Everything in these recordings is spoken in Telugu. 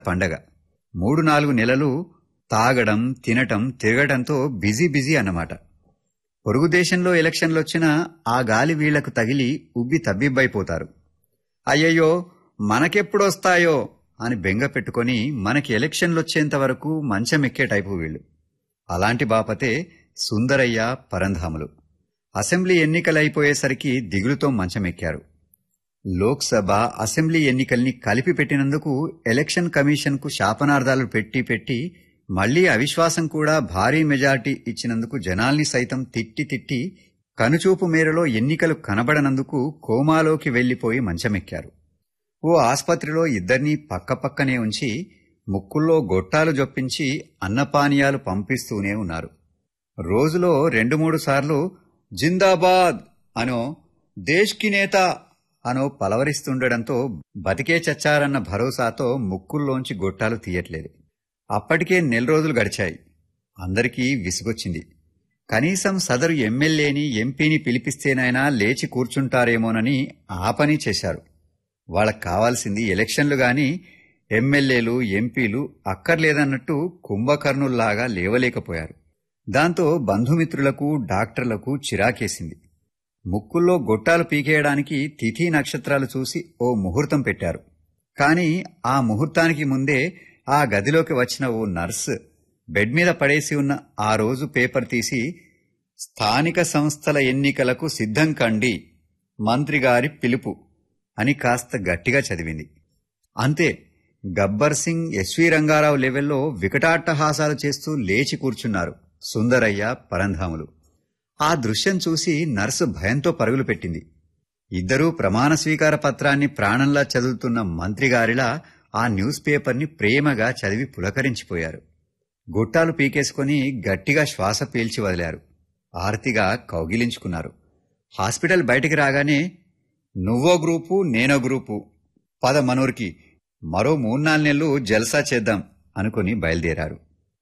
పండగ మూడు నాలుగు నెలలు తాగడం తినటం తిరగటంతో బిజీ బిజీ అన్నమాట పొరుగు దేశంలో ఎలక్షన్లొచ్చినా ఆ గాలి వీళ్లకు తగిలి ఉబ్బి తబ్బిబ్బైపోతారు అయ్యయ్యో మనకెప్పుడొస్తాయో అని బెంగ పెట్టుకొని మనకి ఎలక్షన్లొచ్చేంత వరకు మంచమెక్కే టైపు వీళ్ళు అలాంటి బాపతే సుందరయ్య పరంధాములు అసెంబ్లీ ఎన్నికలైపోయేసరికి దిగులుతో మంచమెక్కారు లోక్సభ అసెంబ్లీ ఎన్నికల్ని కలిపి పెట్టినందుకు ఎలక్షన్ కమిషన్కు శాపనార్థాలు పెట్టి పెట్టి మళ్లీ అవిశ్వాసం కూడా భారీ మెజార్టీ ఇచ్చినందుకు జనాల్ని సైతం తిట్టి తిట్టి కనుచూపు మేరలో ఎన్నికలు కనబడనందుకు కోమాలోకి వెళ్లిపోయి మంచమెక్కారు ఓ ఆస్పత్రిలో ఇద్దరినీ పక్కపక్కనే ఉంచి ముక్కుల్లో గొట్టాలు జొప్పించి అన్నపానీయాలు పంపిస్తూనే ఉన్నారు రోజులో రెండు మూడు సార్లు జిందాబాద్ అనో దేశ్కి నేత అనో పలవరిస్తుండడంతో బతికే చచ్చారన్న భరోసాతో ముక్కుల్లోంచి గొట్టాలు తీయట్లేదు అప్పటికే నెల రోజులు గడిచాయి అందరికీ విసుగొచ్చింది కనీసం సదరు ఎమ్మెల్యేని ఎంపీని పిలిపిస్తేనైనా లేచి కూర్చుంటారేమోనని ఆ పని చేశారు వాళ్ళకు కావాల్సింది ఎలక్షన్లు గాని ఎమ్మెల్యేలు ఎంపీలు అక్కర్లేదన్నట్టు కుంభకర్ణుల్లాగా లేవలేకపోయారు దాంతో బంధుమిత్రులకు డాక్టర్లకు చిరాకేసింది ముక్కుల్లో గొట్టాలు పీకేయడానికి తిథి నక్షత్రాలు చూసి ఓ ముహూర్తం పెట్టారు కాని ఆ ముహూర్తానికి ముందే ఆ గదిలోకి వచ్చిన ఓ నర్స్ బెడ్ మీద పడేసి ఉన్న ఆ రోజు పేపర్ తీసి స్థానిక సంస్థల ఎన్నికలకు సిద్ధం కండి మంత్రిగారి పిలుపు అని కాస్త గట్టిగా చదివింది అంతే గబ్బర్ సింగ్ ఎస్వి రంగారావు లెవెల్లో వికటాట్టహాసాలు చేస్తూ లేచి కూర్చున్నారు సుందరయ్య పరంధాములు ఆ దృశ్యం చూసి నర్సు భయంతో పరుగులు పెట్టింది ఇద్దరూ ప్రమాణ స్వీకార పత్రాన్ని ప్రాణంలా చదువుతున్న మంత్రిగారిలా ఆ న్యూస్ పేపర్ని ప్రేమగా చదివి పులకరించిపోయారు గుట్టాలు పీకేసుకుని గట్టిగా శ్వాస పీల్చి వదిలారు ఆర్తిగా కౌగిలించుకున్నారు హాస్పిటల్ బయటికి రాగానే నువ్వో గ్రూపు నేనో గ్రూపు పద మనూరికి మరో మూడు నాలుగు నెలలు జల్సా చేద్దాం అనుకుని బయలుదేరారు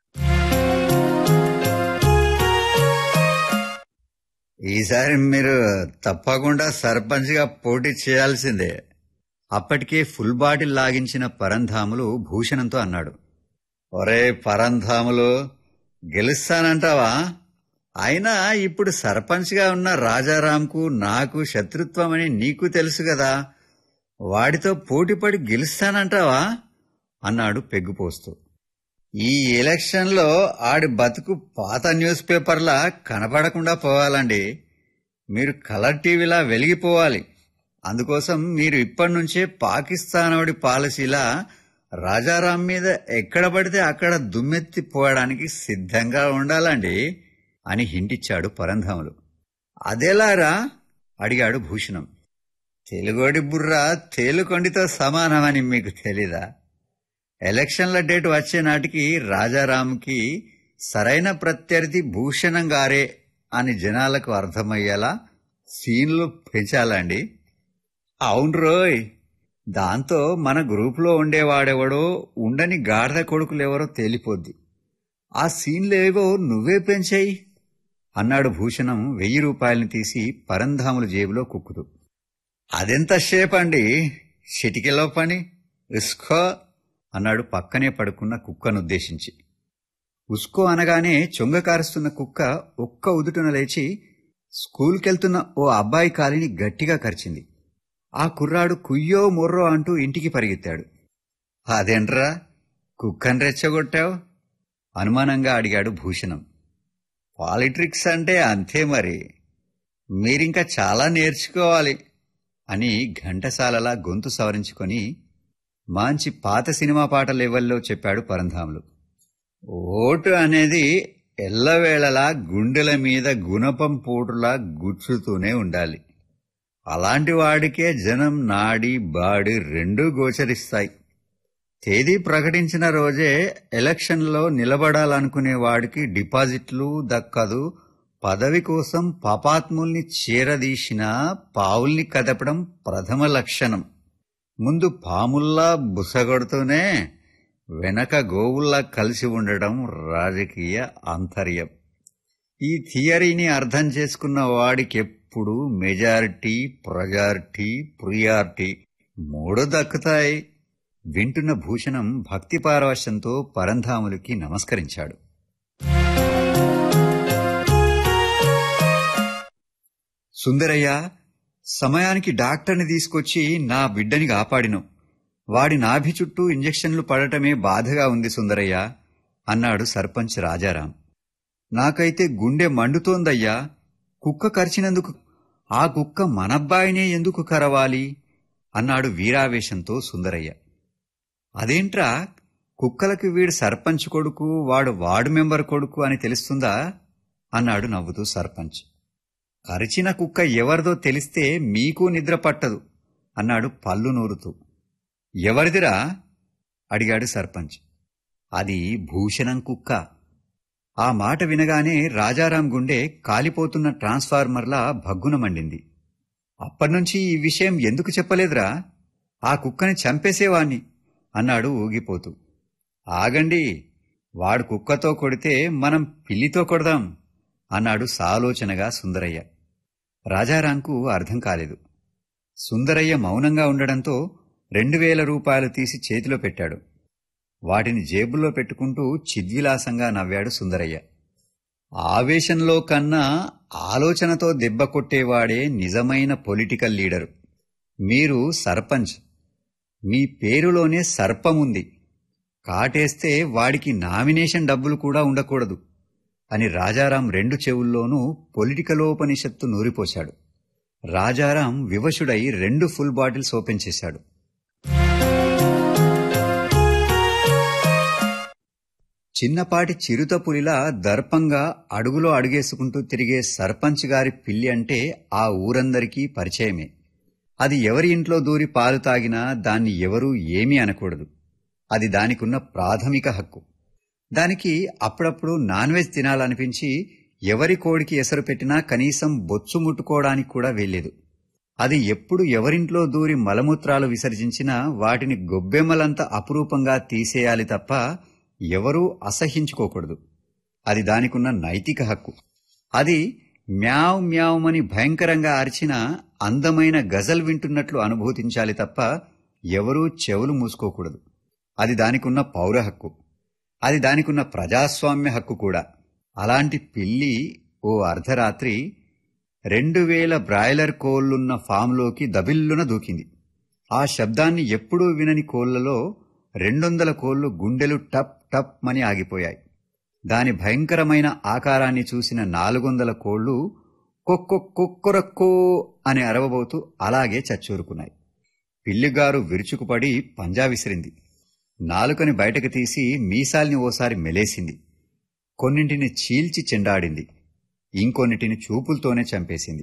ఈసారి మీరు తప్పకుండా సర్పంచ్గా పోటీ చేయాల్సిందే అప్పటికే ఫుల్ బాటిల్ లాగించిన పరంధాములు భూషణంతో అన్నాడు ఒరే పరంధాములు గెలుస్తానంటావా అయినా ఇప్పుడు సర్పంచ్గా ఉన్న రాజారాంకు నాకు శత్రుత్వమని నీకు తెలుసు కదా వాడితో పోటీపడి గెలుస్తానంటావా అన్నాడు పెగ్గుపోస్తూ ఈ ఎలక్షన్లో ఆడి బతుకు పాత న్యూస్ పేపర్లా కనపడకుండా పోవాలండి మీరు కలర్ టీవీలా వెలిగిపోవాలి అందుకోసం మీరు ఇప్పటి నుంచే పాకిస్తానోడి పాలసీలా రాజారాం మీద ఎక్కడ పడితే అక్కడ దుమ్మెత్తి పోవడానికి సిద్ధంగా ఉండాలండి అని హింటిచ్చాడు పరంధాములు అదెలారా అడిగాడు భూషణం తెలుగోడి బుర్ర తేలుకొండితో సమానమని మీకు తెలీదా ఎలక్షన్ల డేట్ వచ్చే నాటికి రాజారాంకి సరైన ప్రత్యర్థి భూషణం గారే అని జనాలకు అర్థమయ్యేలా సీన్లు పెంచాలండి అవును రోయ్ దాంతో మన గ్రూపులో ఉండేవాడెవడో ఉండని గాడిద కొడుకులెవరో తేలిపోద్ది ఆ సీన్లేవో నువ్వే పెంచాయి అన్నాడు భూషణం వెయ్యి రూపాయలని తీసి పరంధాముల జేబులో కుక్కుతూ అదెంత షేప్ అండి చిటికెలో పని ఇస్కో అన్నాడు పక్కనే పడుకున్న కుక్కనుద్దేశించి ఉస్కో అనగానే చొంగ కారుస్తున్న కుక్క ఒక్క ఉదుటున లేచి స్కూల్కెళ్తున్న ఓ అబ్బాయి కాలిని గట్టిగా కరిచింది ఆ కుర్రాడు కుయ్యో మొర్రో అంటూ ఇంటికి పరిగెత్తాడు అదేంట్రా కుక్కని రెచ్చగొట్టావు అనుమానంగా అడిగాడు భూషణం పాలిట్రిక్స్ అంటే అంతే మరి మీరింకా చాలా నేర్చుకోవాలి అని ఘంటసాలలా గొంతు సవరించుకొని మంచి పాత సినిమా పాట లెవెల్లో చెప్పాడు పరంధాములు ఓటు అనేది ఎల్లవేళలా గుండెల మీద గుణపం పోటులా గుచ్చుతూనే ఉండాలి అలాంటి వాడికే జనం నాడి బాడి రెండూ గోచరిస్తాయి తేదీ ప్రకటించిన రోజే ఎలక్షన్లో నిలబడాలనుకునే వాడికి డిపాజిట్లు దక్కదు పదవి కోసం పాపాత్ముల్ని చీరదీసిన పావుల్ని కదపడం ప్రథమ లక్షణం ముందు పాముల్లా బుసగొడుతూనే వెనక గోవుల్లా కలిసి ఉండడం రాజకీయ ఆంతర్యం ఈ థియరీని అర్థం చేసుకున్న వాడికెప్పుడు మెజారిటీ ప్రజారిటీ ప్రియారిటీ మూడు దక్కుతాయి వింటున్న భూషణం భక్తి పారవశ్యంతో పరంధాములకి నమస్కరించాడు సుందరయ్య సమయానికి డాక్టర్ని తీసుకొచ్చి నా బిడ్డని కాపాడిను వాడి నాభి చుట్టూ ఇంజెక్షన్లు పడటమే బాధగా ఉంది సుందరయ్య అన్నాడు సర్పంచ్ రాజారాం నాకైతే గుండె మండుతోందయ్యా కుక్క కరిచినందుకు ఆ కుక్క మనబ్బాయినే ఎందుకు కరవాలి అన్నాడు వీరావేశంతో సుందరయ్య అదేంట్రా కుక్కలకి వీడు సర్పంచ్ కొడుకు వాడు వార్డు మెంబర్ కొడుకు అని తెలుస్తుందా అన్నాడు నవ్వుతూ సర్పంచ్ కరిచిన కుక్క ఎవరిదో తెలిస్తే మీకు నిద్ర పట్టదు అన్నాడు పళ్ళు నూరుతూ ఎవరిదిరా అడిగాడు సర్పంచ్ అది భూషణం కుక్క ఆ మాట వినగానే రాజారాం గుండె కాలిపోతున్న ట్రాన్స్ఫార్మర్లా భగ్గున మండింది అప్పటినుంచి ఈ విషయం ఎందుకు చెప్పలేదురా ఆ కుక్కని చంపేసేవాణ్ణి అన్నాడు ఊగిపోతూ ఆగండి వాడు కుక్కతో కొడితే మనం పిల్లితో కొడదాం అన్నాడు సాలోచనగా సుందరయ్య రాజారాంకు అర్థం కాలేదు సుందరయ్య మౌనంగా ఉండడంతో రెండు వేల రూపాయలు తీసి చేతిలో పెట్టాడు వాటిని జేబుల్లో పెట్టుకుంటూ చిద్విలాసంగా నవ్వాడు సుందరయ్య ఆవేశంలో కన్నా ఆలోచనతో దెబ్బ కొట్టేవాడే నిజమైన పొలిటికల్ లీడరు మీరు సర్పంచ్ మీ పేరులోనే సర్పముంది కాటేస్తే వాడికి నామినేషన్ డబ్బులు కూడా ఉండకూడదు అని రాజారాం రెండు చెవుల్లోనూ పొలిటికలోపనిషత్తు నూరిపోశాడు రాజారాం వివశుడై రెండు ఫుల్ బాటిల్స్ ఓపెన్ చేశాడు చిన్నపాటి చిరుత పులిలా దర్పంగా అడుగులో అడుగేసుకుంటూ తిరిగే సర్పంచ్ గారి పిల్లి అంటే ఆ ఊరందరికీ పరిచయమే అది ఎవరి ఇంట్లో దూరి పాలు తాగినా దాన్ని ఎవరూ ఏమీ అనకూడదు అది దానికున్న ప్రాథమిక హక్కు దానికి అప్పుడప్పుడు నాన్ వెజ్ తినాలనిపించి ఎవరి కోడికి ఎసరు పెట్టినా కనీసం బొచ్చు ముట్టుకోవడానికి కూడా వెళ్ళలేదు అది ఎప్పుడు ఎవరింట్లో దూరి మలమూత్రాలు విసర్జించినా వాటిని గొబ్బెమ్మలంత అపురూపంగా తీసేయాలి తప్ప ఎవరూ అసహించుకోకూడదు అది దానికున్న నైతిక హక్కు అది మ్యావ్ మ్యావ్మని భయంకరంగా అరిచిన అందమైన గజల్ వింటున్నట్లు అనుభూతించాలి తప్ప ఎవరూ చెవులు మూసుకోకూడదు అది దానికున్న పౌర హక్కు అది దానికున్న ప్రజాస్వామ్య హక్కు కూడా అలాంటి పిల్లి ఓ అర్ధరాత్రి రెండు వేల బ్రాయిలర్ కోళ్లున్న ఫామ్లోకి దబిల్లున దూకింది ఆ శబ్దాన్ని ఎప్పుడూ వినని కోళ్లలో రెండొందల కోళ్లు గుండెలు టప్ టప్ మని ఆగిపోయాయి దాని భయంకరమైన ఆకారాన్ని చూసిన నాలుగొందల కోళ్లు కొక్కొక్కొక్కరక్కో అని అరవబోతూ అలాగే చచ్చూరుకున్నాయి పిల్లిగారు విరుచుకుపడి పంజా విసిరింది నాలుకని బయటకు తీసి మీసాల్ని ఓసారి మెలేసింది కొన్నింటిని చీల్చి చెండాడింది ఇంకొన్నిటిని చూపులతోనే చంపేసింది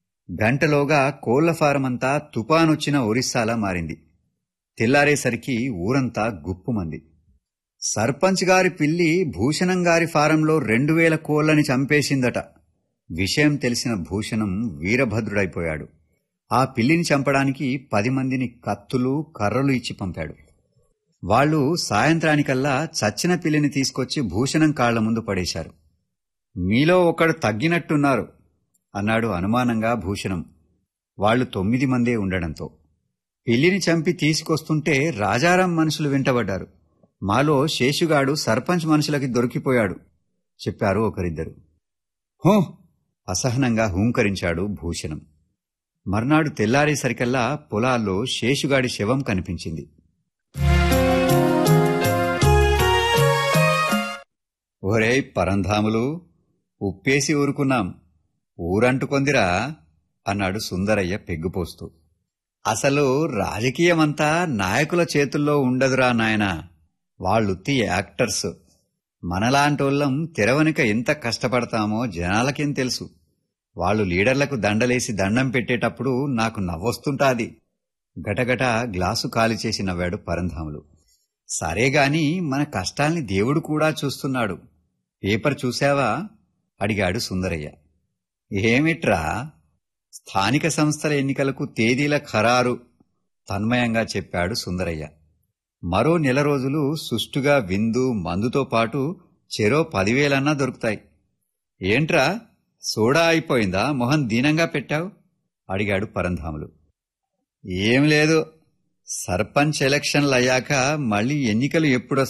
గంటలోగా కోళ్ల ఫారమంతా తుపానొచ్చిన ఒరిస్సాలా మారింది తెల్లారేసరికి ఊరంతా గుప్పుమంది సర్పంచ్ గారి పిల్లి భూషణం గారి ఫారంలో రెండు వేల కోళ్లని చంపేసిందట విషయం తెలిసిన భూషణం వీరభద్రుడైపోయాడు ఆ పిల్లిని చంపడానికి పది మందిని కత్తులు కర్రలు ఇచ్చి పంపాడు వాళ్ళు సాయంత్రానికల్లా చచ్చిన పిల్లిని తీసుకొచ్చి భూషణం కాళ్ల ముందు పడేశారు మీలో ఒకడు తగ్గినట్టున్నారు అన్నాడు అనుమానంగా భూషణం వాళ్ళు తొమ్మిది మందే ఉండడంతో పిల్లిని చంపి తీసుకొస్తుంటే రాజారాం మనుషులు వెంటబడ్డారు మాలో శేషుగాడు సర్పంచ్ మనుషులకి దొరికిపోయాడు చెప్పారు ఒకరిద్దరు హో అసహనంగా హూంకరించాడు భూషణం మర్నాడు తెల్లారేసరికల్లా పొలాల్లో శేషుగాడి శవం కనిపించింది ఒరేయ్ పరంధాములు ఉప్పేసి ఊరుకున్నాం ఊరంటుకొందిరా అన్నాడు సుందరయ్య పెగ్గుపోస్తూ అసలు రాజకీయమంతా నాయకుల చేతుల్లో ఉండదురా నాయనా వాళ్ళుత్తి యాక్టర్స్ మనలాంటోళ్ళం తెరవనిక ఎంత కష్టపడతామో జనాలకేం తెలుసు వాళ్ళు లీడర్లకు దండలేసి దండం పెట్టేటప్పుడు నాకు నవ్వొస్తుంటాది గటగట గ్లాసు ఖాళీ చేసి నవ్వాడు పరంధాములు సరేగాని మన కష్టాల్ని దేవుడు కూడా చూస్తున్నాడు పేపర్ చూశావా అడిగాడు సుందరయ్య ఏమిట్రా స్థానిక సంస్థల ఎన్నికలకు తేదీల ఖరారు తన్మయంగా చెప్పాడు సుందరయ్య మరో నెల రోజులు సుష్టుగా విందు మందుతో పాటు చెరో పదివేలన్నా దొరుకుతాయి ఏంట్రా సోడా అయిపోయిందా మొహం దీనంగా పెట్టావు అడిగాడు పరంధాములు ఏం లేదు సర్పంచ్ ఎలక్షన్లు అయ్యాక మళ్ళీ ఎన్నికలు ఎప్పుడు